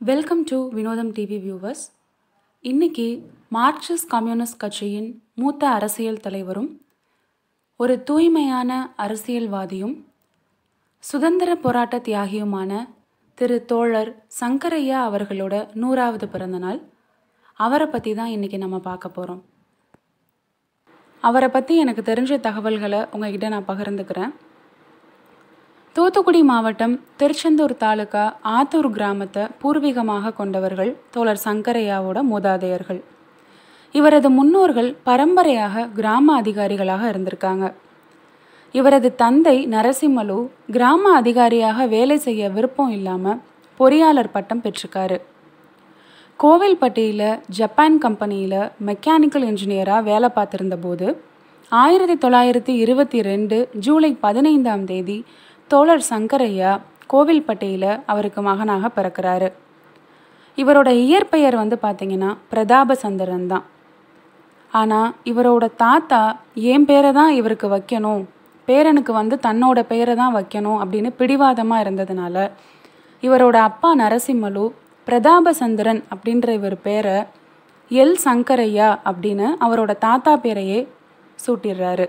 welcome to Vinodham TV viewers இன்னைக்கு Marxist communist கட்சியின் மூத்த அரசியல் தலைவரும் ஒரு தூய்மையான அரசியல்வாதியும் சுதந்திர போராட்ட தியாகியுமான திரு தோழர் சங்கரையா அவர்களோட நூறாவது பிறந்தநாள் அவரை பற்றி தான் இன்னைக்கு நம்ம பார்க்க போகிறோம் அவரை பற்றி எனக்கு தெரிஞ்ச தகவல்களை உங்ககிட்ட நான் பகிர்ந்துக்கிறேன் தூத்துக்குடி மாவட்டம் திருச்செந்தூர் தாலுகா ஆத்தூர் கிராமத்தை பூர்வீகமாக கொண்டவர்கள் தோழர் சங்கரையாவோட மூதாதையர்கள் இவரது முன்னோர்கள் பரம்பரையாக கிராம அதிகாரிகளாக இருந்திருக்காங்க இவரது தந்தை நரசிம்மலு கிராம அதிகாரியாக வேலை செய்ய விருப்பம் இல்லாமல் பொறியாளர் பட்டம் பெற்றிருக்காரு கோவில்பட்டியில் ஜப்பான் கம்பெனியில் மெக்கானிக்கல் இன்ஜினியராக வேலை பார்த்துருந்த போது ஆயிரத்தி தொள்ளாயிரத்தி இருபத்தி ரெண்டு ஜூலை பதினைந்தாம் தேதி தோழர் சங்கரையா கோவில்பட்டியில் அவருக்கு மகனாக பிறக்கிறாரு இவரோட இயற்பெயர் வந்து பார்த்தீங்கன்னா பிரதாப சந்திரன் தான் ஆனால் இவரோட தாத்தா என் பேரை தான் இவருக்கு வைக்கணும் பேரனுக்கு வந்து தன்னோட பெயரை தான் வைக்கணும் அப்படின்னு பிடிவாதமாக இருந்ததுனால இவரோட அப்பா நரசிம்மலு பிரதாபசந்திரன் அப்படின்ற இவர் பேரை எல் சங்கரையா அப்படின்னு அவரோட தாத்தா பேரையே சூட்டிடுறாரு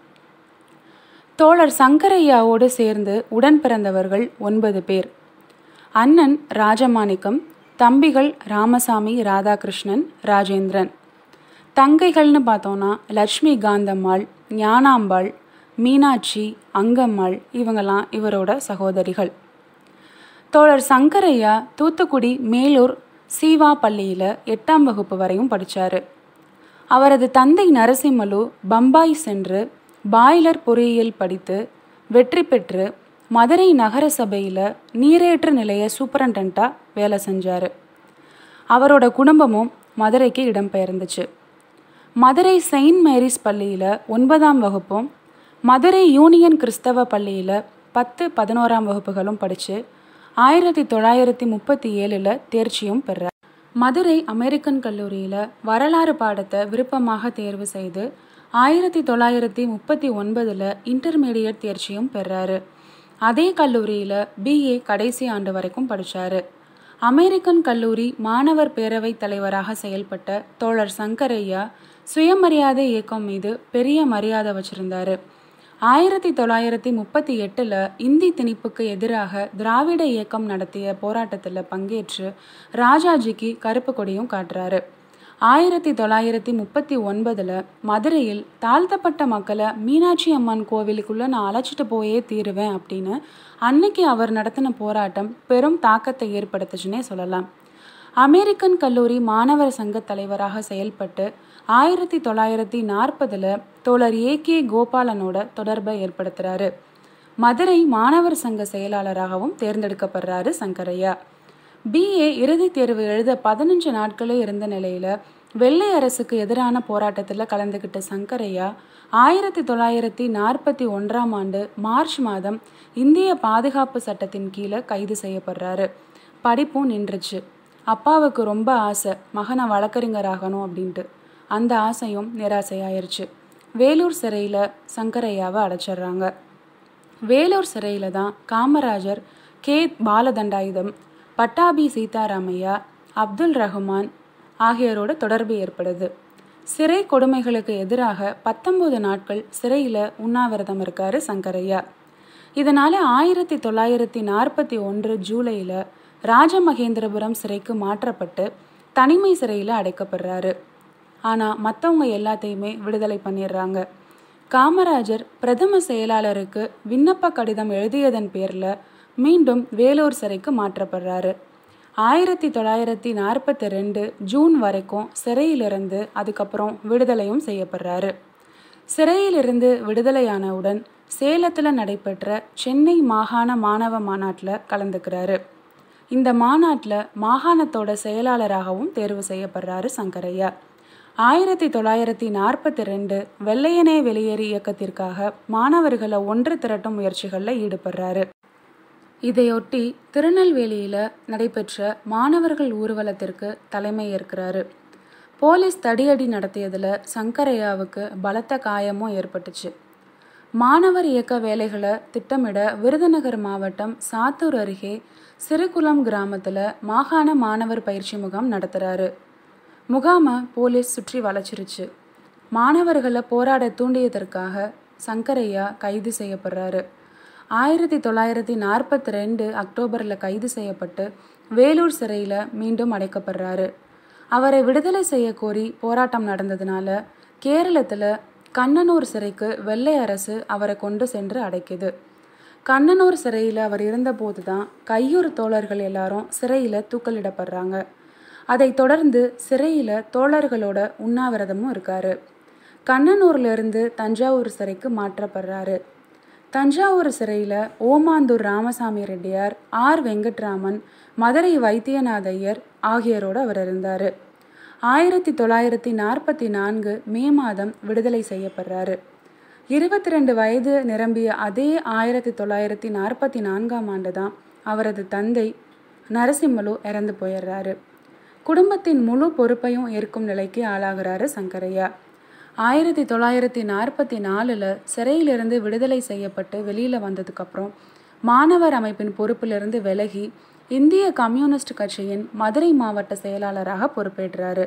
தோழர் சங்கரையாவோடு சேர்ந்து உடன் பிறந்தவர்கள் ஒன்பது பேர் அண்ணன் ராஜமாணிக்கம் தம்பிகள் ராமசாமி ராதாகிருஷ்ணன் ராஜேந்திரன் தங்கைகள்னு பார்த்தோன்னா லட்சுமி காந்தம்மாள் ஞானாம்பாள் மீனாட்சி அங்கம்மாள் இவங்கெல்லாம் இவரோட சகோதரிகள் தோழர் சங்கரையா தூத்துக்குடி மேலூர் சீவா பள்ளியில் எட்டாம் வகுப்பு வரையும் படித்தார் அவரது தந்தை நரசிம்மலு பம்பாய் சென்று பாய்லர் பொறியியல் படித்து வெற்றி பெற்று மதுரை நகர சபையில் நீரேற்று நிலைய சூப்பரண்டண்ட்டாக வேலை செஞ்சார் அவரோட குடும்பமும் மதுரைக்கு இடம்பெயர்ந்துச்சு மதுரை செயின்ட் மேரிஸ் பள்ளியில் ஒன்பதாம் வகுப்பும் மதுரை யூனியன் கிறிஸ்தவ பள்ளியில் பத்து பதினோராம் வகுப்புகளும் படித்து ஆயிரத்தி தொள்ளாயிரத்தி முப்பத்தி ஏழில் தேர்ச்சியும் பெறார் மதுரை அமெரிக்கன் கல்லூரியில் வரலாறு பாடத்தை விருப்பமாக தேர்வு செய்து ஆயிரத்தி தொள்ளாயிரத்தி முப்பத்தி ஒன்பதில் இன்டர்மீடியட் தேர்ச்சியும் பெறாரு அதே கல்லூரியில் பிஏ கடைசி ஆண்டு வரைக்கும் படித்தார் அமெரிக்கன் கல்லூரி மாணவர் பேரவை தலைவராக செயல்பட்ட தோழர் சங்கரையா சுயமரியாதை இயக்கம் மீது பெரிய மரியாதை வச்சிருந்தாரு ஆயிரத்தி தொள்ளாயிரத்தி முப்பத்தி எட்டில் இந்தி திணிப்புக்கு எதிராக திராவிட இயக்கம் நடத்திய போராட்டத்தில் பங்கேற்று ராஜாஜிக்கு கருப்பு கொடியும் காட்டுறாரு ஆயிரத்தி தொள்ளாயிரத்தி முப்பத்தி ஒன்பதில் மதுரையில் தாழ்த்தப்பட்ட மக்களை மீனாட்சி அம்மன் கோவிலுக்குள்ளே நான் அழைச்சிட்டு போயே தீருவேன் அப்படின்னு அன்னைக்கு அவர் நடத்தின போராட்டம் பெரும் தாக்கத்தை ஏற்படுத்துச்சுன்னே சொல்லலாம் அமெரிக்கன் கல்லூரி மாணவர் சங்க தலைவராக செயல்பட்டு ஆயிரத்தி தொள்ளாயிரத்தி நாற்பதில் தோழர் ஏ கே கோபாலனோட தொடர்பை ஏற்படுத்துகிறாரு மதுரை மாணவர் சங்க செயலாளராகவும் தேர்ந்தெடுக்கப்படுறாரு சங்கரையா பிஏ இறுதித் தேர்வு எழுத பதினஞ்சு நாட்களே இருந்த நிலையில் வெள்ளை அரசுக்கு எதிரான போராட்டத்தில் கலந்துக்கிட்ட சங்கரையா ஆயிரத்தி தொள்ளாயிரத்தி நாற்பத்தி ஒன்றாம் ஆண்டு மார்ச் மாதம் இந்திய பாதுகாப்பு சட்டத்தின் கீழே கைது செய்யப்படுறாரு படிப்பும் நின்றுச்சு அப்பாவுக்கு ரொம்ப ஆசை மகனை வழக்கறிஞராகணும் அப்படின்ட்டு அந்த ஆசையும் நிராசையாயிருச்சு வேலூர் சிறையில் சங்கரையாவை அடைச்சிடுறாங்க வேலூர் சிறையில் தான் காமராஜர் கே பாலதண்டாயுதம் பட்டாபி சீதாராமையா அப்துல் ரஹ்மான் ஆகியோரோட தொடர்பு ஏற்படுது சிறை கொடுமைகளுக்கு எதிராக பத்தொன்பது நாட்கள் சிறையில் உண்ணாவிரதம் இருக்காரு சங்கரையா இதனால் ஆயிரத்தி தொள்ளாயிரத்தி நாற்பத்தி ஒன்று ஜூலையில் ராஜமகேந்திரபுரம் சிறைக்கு மாற்றப்பட்டு தனிமை சிறையில் அடைக்கப்படுறாரு ஆனால் மற்றவங்க எல்லாத்தையுமே விடுதலை பண்ணிடுறாங்க காமராஜர் பிரதம செயலாளருக்கு விண்ணப்ப கடிதம் எழுதியதன் பேரில் மீண்டும் வேலூர் சிறைக்கு மாற்றப்படுறாரு ஆயிரத்தி தொள்ளாயிரத்தி நாற்பத்தி ரெண்டு ஜூன் வரைக்கும் சிறையிலிருந்து அதுக்கப்புறம் விடுதலையும் செய்யப்படுறாரு சிறையிலிருந்து விடுதலையானவுடன் சேலத்தில் நடைபெற்ற சென்னை மாகாண மாணவ மாநாட்டில் கலந்துக்கிறாரு இந்த மாநாட்டில் மாகாணத்தோட செயலாளராகவும் தேர்வு செய்யப்படுறாரு சங்கரையா ஆயிரத்தி தொள்ளாயிரத்தி நாற்பத்தி ரெண்டு வெள்ளையனே வெளியேறு இயக்கத்திற்காக மாணவர்களை ஒன்று திரட்டும் முயற்சிகளில் ஈடுபடுறாரு இதையொட்டி திருநெல்வேலியில் நடைபெற்ற மாணவர்கள் ஊர்வலத்திற்கு தலைமை ஏற்கிறாரு போலீஸ் தடியடி நடத்தியதில் சங்கரையாவுக்கு பலத்த காயமும் ஏற்பட்டுச்சு மாணவர் இயக்க வேலைகளை திட்டமிட விருதுநகர் மாவட்டம் சாத்தூர் அருகே சிறுகுளம் கிராமத்தில் மாகாண மாணவர் பயிற்சி முகாம் நடத்துகிறாரு முகாமை போலீஸ் சுற்றி வளைச்சிருச்சு மாணவர்களை போராட தூண்டியதற்காக சங்கரையா கைது செய்யப்படுறாரு ஆயிரத்தி தொள்ளாயிரத்தி நாற்பத்தி ரெண்டு அக்டோபரில் கைது செய்யப்பட்டு வேலூர் சிறையில் மீண்டும் அடைக்கப்படுறாரு அவரை விடுதலை செய்ய கோரி போராட்டம் நடந்ததுனால கேரளத்தில் கண்ணனூர் சிறைக்கு வெள்ளை அரசு அவரை கொண்டு சென்று அடைக்குது கண்ணனூர் சிறையில் அவர் இருந்தபோது தான் கையூர் தோழர்கள் எல்லாரும் சிறையில் தூக்கலிடப்படுறாங்க அதைத் தொடர்ந்து சிறையில் தோழர்களோட உண்ணாவிரதமும் இருக்காரு கண்ணனூர்லேருந்து தஞ்சாவூர் சிறைக்கு மாற்றப்படுறாரு தஞ்சாவூர் சிறையில் ஓமாந்தூர் ராமசாமி ரெட்டியார் ஆர் வெங்கட்ராமன் மதுரை வைத்தியநாத ஐயர் ஆகியோரோடு அவர் இருந்தார் ஆயிரத்தி தொள்ளாயிரத்தி நாற்பத்தி நான்கு மே மாதம் விடுதலை செய்யப்படுறாரு இருபத்தி ரெண்டு வயது நிரம்பிய அதே ஆயிரத்தி தொள்ளாயிரத்தி நாற்பத்தி நான்காம் ஆண்டு தான் அவரது தந்தை நரசிம்மலு இறந்து போயிடுறாரு குடும்பத்தின் முழு பொறுப்பையும் ஏற்கும் நிலைக்கு ஆளாகிறாரு சங்கரையா ஆயிரத்தி தொள்ளாயிரத்தி நாற்பத்தி நாலில் சிறையிலிருந்து விடுதலை செய்யப்பட்டு வெளியில் வந்ததுக்கப்புறம் மாணவர் அமைப்பின் பொறுப்பிலிருந்து விலகி இந்திய கம்யூனிஸ்ட் கட்சியின் மதுரை மாவட்ட செயலாளராக பொறுப்பேற்றாரு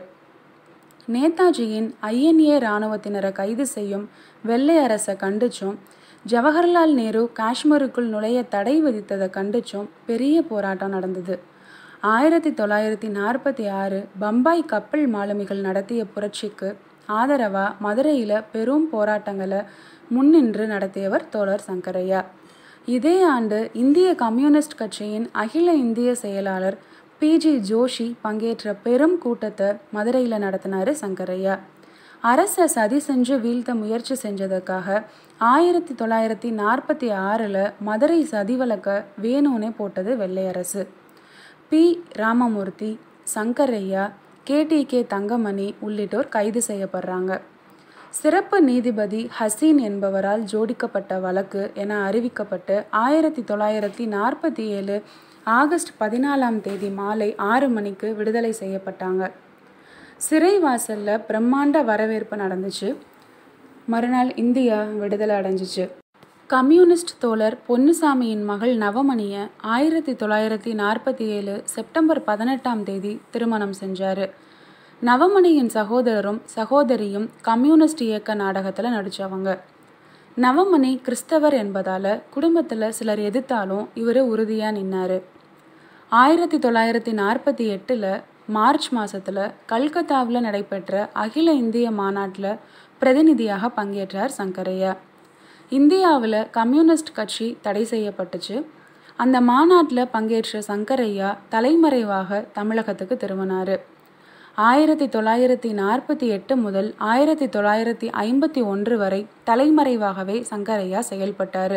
நேதாஜியின் ஐஎன்ஏ இராணுவத்தினரை கைது செய்யும் வெள்ளை அரசை கண்டிச்சும் ஜவஹர்லால் நேரு காஷ்மீருக்குள் நுழைய தடை விதித்ததை கண்டிச்சும் பெரிய போராட்டம் நடந்தது ஆயிரத்தி தொள்ளாயிரத்தி நாற்பத்தி ஆறு பம்பாய் கப்பல் மாலுமிகள் நடத்திய புரட்சிக்கு ஆதரவாக மதுரையில் பெரும் போராட்டங்களை முன்னின்று நடத்தியவர் தோழர் சங்கரையா இதே ஆண்டு இந்திய கம்யூனிஸ்ட் கட்சியின் அகில இந்திய செயலாளர் பிஜி ஜோஷி பங்கேற்ற பெரும் கூட்டத்தை மதுரையில் நடத்தினார் சங்கரையா அரசை சதி செஞ்சு வீழ்த்த முயற்சி செஞ்சதுக்காக ஆயிரத்தி தொள்ளாயிரத்தி நாற்பத்தி ஆறில் மதுரை சதி வழக்க வேணும்னே போட்டது வெள்ளை அரசு பி ராமமூர்த்தி சங்கரையா கேடிகே தங்கமணி உள்ளிட்டோர் கைது செய்யப்படுறாங்க சிறப்பு நீதிபதி ஹசீன் என்பவரால் ஜோடிக்கப்பட்ட வழக்கு என அறிவிக்கப்பட்டு ஆயிரத்தி தொள்ளாயிரத்தி நாற்பத்தி ஏழு ஆகஸ்ட் பதினாலாம் தேதி மாலை ஆறு மணிக்கு விடுதலை செய்யப்பட்டாங்க சிறை வாசலில் பிரம்மாண்ட வரவேற்பு நடந்துச்சு மறுநாள் இந்தியா விடுதலை அடைஞ்சிச்சு கம்யூனிஸ்ட் தோழர் பொன்னுசாமியின் மகள் நவமணியை ஆயிரத்தி தொள்ளாயிரத்தி நாற்பத்தி ஏழு செப்டம்பர் பதினெட்டாம் தேதி திருமணம் செஞ்சார் நவமணியின் சகோதரரும் சகோதரியும் கம்யூனிஸ்ட் இயக்க நாடகத்தில் நடித்தவங்க நவமணி கிறிஸ்தவர் என்பதால் குடும்பத்தில் சிலர் எதிர்த்தாலும் இவர் உறுதியாக நின்னார் ஆயிரத்தி தொள்ளாயிரத்தி நாற்பத்தி எட்டில் மார்ச் மாதத்தில் கல்கத்தாவில் நடைபெற்ற அகில இந்திய மாநாட்டில் பிரதிநிதியாக பங்கேற்றார் சங்கரையா இந்தியாவில் கம்யூனிஸ்ட் கட்சி தடை செய்யப்பட்டுச்சு அந்த மாநாட்டில் பங்கேற்ற சங்கரையா தலைமறைவாக தமிழகத்துக்கு திரும்பினார் ஆயிரத்தி தொள்ளாயிரத்தி நாற்பத்தி எட்டு முதல் ஆயிரத்தி தொள்ளாயிரத்தி ஐம்பத்தி ஒன்று வரை தலைமறைவாகவே சங்கரையா செயல்பட்டார்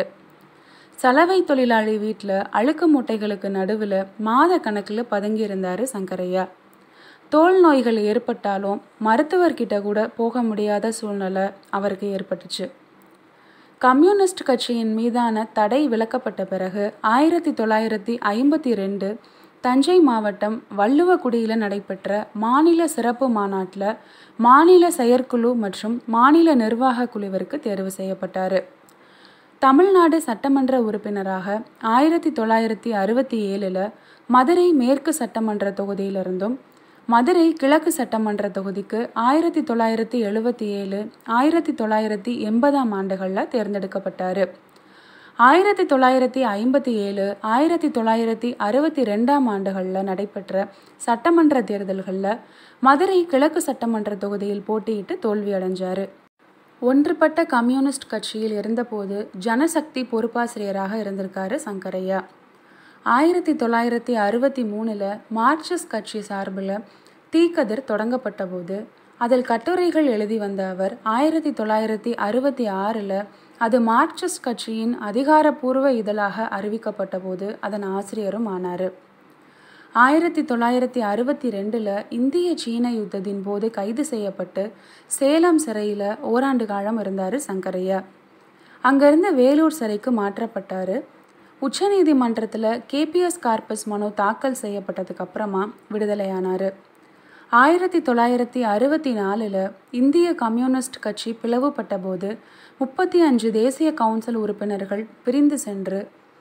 சலவை தொழிலாளி வீட்டில் அழுக்கு மூட்டைகளுக்கு நடுவில் மாத கணக்கில் பதுங்கியிருந்தார் சங்கரையா தோல் நோய்கள் ஏற்பட்டாலும் மருத்துவர்கிட்ட கூட போக முடியாத சூழ்நிலை அவருக்கு ஏற்பட்டுச்சு கம்யூனிஸ்ட் கட்சியின் மீதான தடை விலக்கப்பட்ட பிறகு ஆயிரத்தி தொள்ளாயிரத்தி ஐம்பத்தி ரெண்டு தஞ்சை மாவட்டம் வள்ளுவக்குடியில் நடைபெற்ற மாநில சிறப்பு மாநாட்டில் மாநில செயற்குழு மற்றும் மாநில நிர்வாக குழுவிற்கு தேர்வு செய்யப்பட்டார் தமிழ்நாடு சட்டமன்ற உறுப்பினராக ஆயிரத்தி தொள்ளாயிரத்தி அறுபத்தி ஏழில் மதுரை மேற்கு சட்டமன்ற தொகுதியிலிருந்தும் மதுரை கிழக்கு சட்டமன்ற தொகுதிக்கு ஆயிரத்தி தொள்ளாயிரத்தி எழுபத்தி ஏழு ஆயிரத்தி தொள்ளாயிரத்தி எண்பதாம் ஆண்டுகளில் தேர்ந்தெடுக்கப்பட்டார் ஆயிரத்தி தொள்ளாயிரத்தி ஐம்பத்தி ஏழு ஆயிரத்தி தொள்ளாயிரத்தி அறுபத்தி ரெண்டாம் ஆண்டுகளில் நடைபெற்ற சட்டமன்ற தேர்தல்களில் மதுரை கிழக்கு சட்டமன்ற தொகுதியில் போட்டியிட்டு தோல்வி அடைஞ்சார் ஒன்றுபட்ட கம்யூனிஸ்ட் கட்சியில் இருந்தபோது ஜனசக்தி பொறுப்பாசிரியராக இருந்திருக்காரு சங்கரையா ஆயிரத்தி தொள்ளாயிரத்தி அறுபத்தி மூணில் மார்க்சிஸ்ட் கட்சி சார்பில் தீக்கதிர் தொடங்கப்பட்ட போது அதில் கட்டுரைகள் எழுதி வந்த அவர் ஆயிரத்தி தொள்ளாயிரத்தி அறுபத்தி ஆறில் அது மார்க்சிஸ்ட் கட்சியின் அதிகாரப்பூர்வ இதழாக அறிவிக்கப்பட்ட போது அதன் ஆசிரியரும் ஆனார் ஆயிரத்தி தொள்ளாயிரத்தி அறுபத்தி ரெண்டில் இந்திய சீன யுத்தத்தின் போது கைது செய்யப்பட்டு சேலம் சிறையில் ஓராண்டு காலம் இருந்தார் சங்கரையா அங்கேருந்து வேலூர் சிறைக்கு மாற்றப்பட்டார் உச்சநீதிமன்றத்தில் கேபிஎஸ் கார்பஸ் மனு தாக்கல் செய்யப்பட்டதுக்கு அப்புறமா விடுதலையானார் ஆயிரத்தி தொள்ளாயிரத்தி அறுபத்தி நாலில் இந்திய கம்யூனிஸ்ட் கட்சி பிளவுபட்ட போது முப்பத்தி அஞ்சு தேசிய கவுன்சில் உறுப்பினர்கள் பிரிந்து சென்று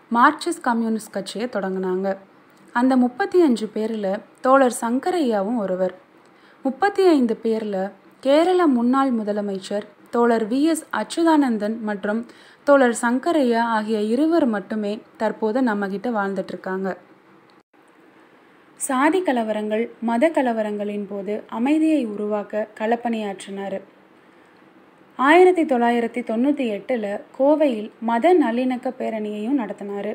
மார்க்சிஸ்ட் கம்யூனிஸ்ட் கட்சியை தொடங்கினாங்க அந்த முப்பத்தி அஞ்சு பேரில் தோழர் சங்கரையாவும் ஒருவர் முப்பத்தி ஐந்து பேரில் கேரள முன்னாள் முதலமைச்சர் தோழர் வி எஸ் அச்சுதானந்தன் மற்றும் தோழர் சங்கரையா ஆகிய இருவர் மட்டுமே தற்போது நம்மகிட்ட வாழ்ந்துட்டு இருக்காங்க சாதி கலவரங்கள் மத கலவரங்களின் போது அமைதியை உருவாக்க களப்பணியாற்றினார் ஆயிரத்தி தொள்ளாயிரத்தி தொண்ணூற்றி எட்டில் கோவையில் மத நல்லிணக்க பேரணியையும் நடத்தினார்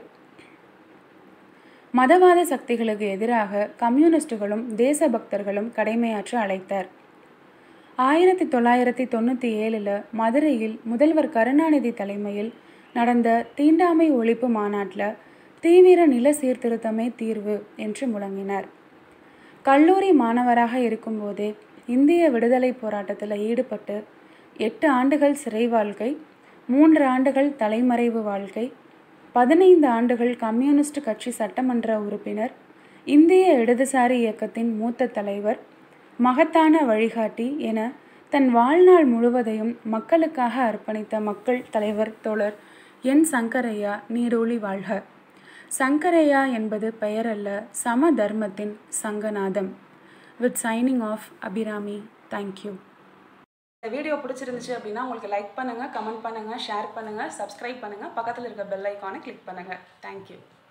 மதவாத சக்திகளுக்கு எதிராக கம்யூனிஸ்டுகளும் தேசபக்தர்களும் கடமையாற்ற அழைத்தார் ஆயிரத்தி தொள்ளாயிரத்தி தொண்ணூற்றி ஏழில் மதுரையில் முதல்வர் கருணாநிதி தலைமையில் நடந்த தீண்டாமை ஒழிப்பு மாநாட்டில் தீவிர நில சீர்திருத்தமே தீர்வு என்று முழங்கினார் கல்லூரி மாணவராக இருக்கும்போதே இந்திய விடுதலை போராட்டத்தில் ஈடுபட்டு எட்டு ஆண்டுகள் சிறை வாழ்க்கை மூன்று ஆண்டுகள் தலைமறைவு வாழ்க்கை பதினைந்து ஆண்டுகள் கம்யூனிஸ்ட் கட்சி சட்டமன்ற உறுப்பினர் இந்திய இடதுசாரி இயக்கத்தின் மூத்த தலைவர் மகத்தான வழிகாட்டி என தன் வாழ்நாள் முழுவதையும் மக்களுக்காக அர்ப்பணித்த மக்கள் தலைவர் தோழர் என் சங்கரையா நீடோழி வாழ்க சங்கரையா என்பது பெயரல்ல சம தர்மத்தின் சங்கநாதம் with shining of Abhirami thank you இந்த வீடியோ பிடிச்சிருந்துச்சு அப்படின்னா உங்களுக்கு லைக் பண்ணுங்கள் கமெண்ட் பண்ணுங்கள் ஷேர் பண்ணுங்கள் சப்ஸ்கிரைப் பண்ணுங்கள் பக்கத்தில் இருக்க பெல் ஐக்கானை கிளிக் பண்ணுங்கள் தேங்க்யூ